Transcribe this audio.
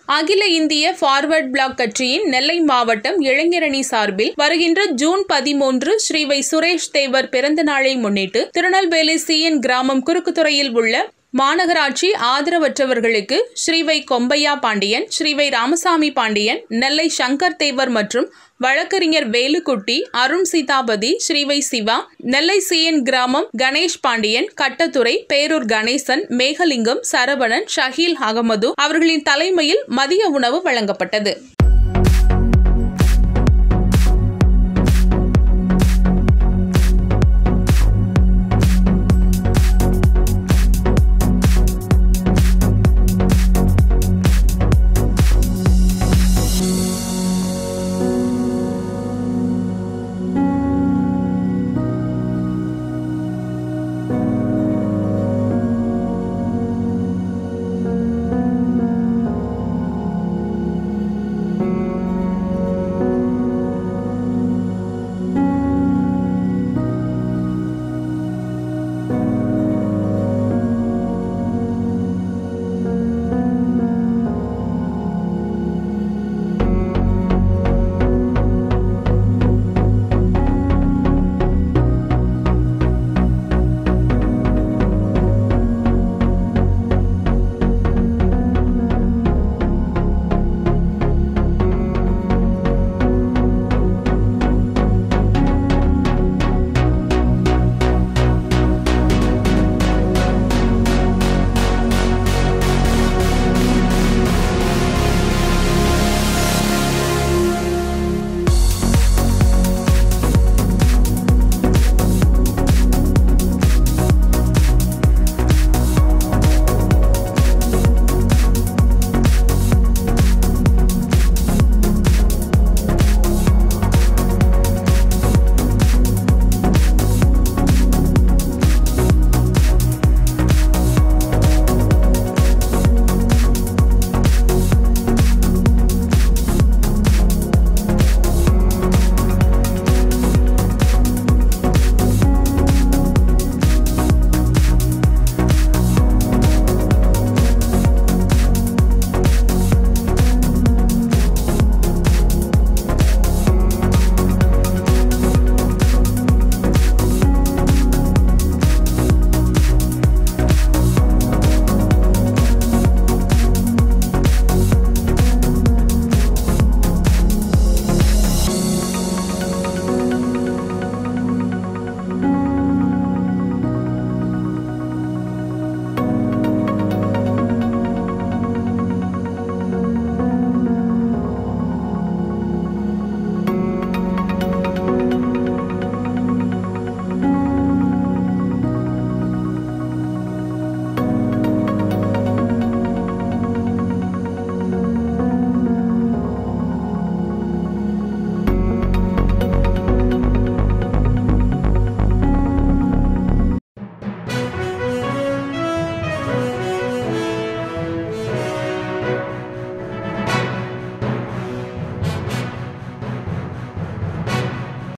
அகில இந்திய forward black கட்சியின் நெல்லை மாவட்டம் இளைஞரணி சார்பில் வருகின்ற ஜூன் பதிமூன்று ஸ்ரீவை சுரேஷ் தேவர் பிறந்த நாளை முன்னிட்டு திருநெல்வேலி சிஎன் கிராமம் குறுக்குத்துறையில் உள்ள மாநகராட்சி ஆதரவற்றவர்களுக்கு ஸ்ரீவை கொம்பையா பாண்டியன் ஸ்ரீவை ராமசாமி பாண்டியன் நெல்லை சங்கர் தேவர் மற்றும் வழக்கறிஞர் வேலுக்குட்டி அருண் சீதாபதி ஸ்ரீவை சிவா நெல்லை சிஎன் கிராமம் கணேஷ் பாண்டியன் கட்டத்துறை பேரூர் கணேசன் மேகலிங்கம் சரவணன் ஷஹீல் அகமது அவர்களின் தலைமையில் மதிய உணவு வழங்கப்பட்டது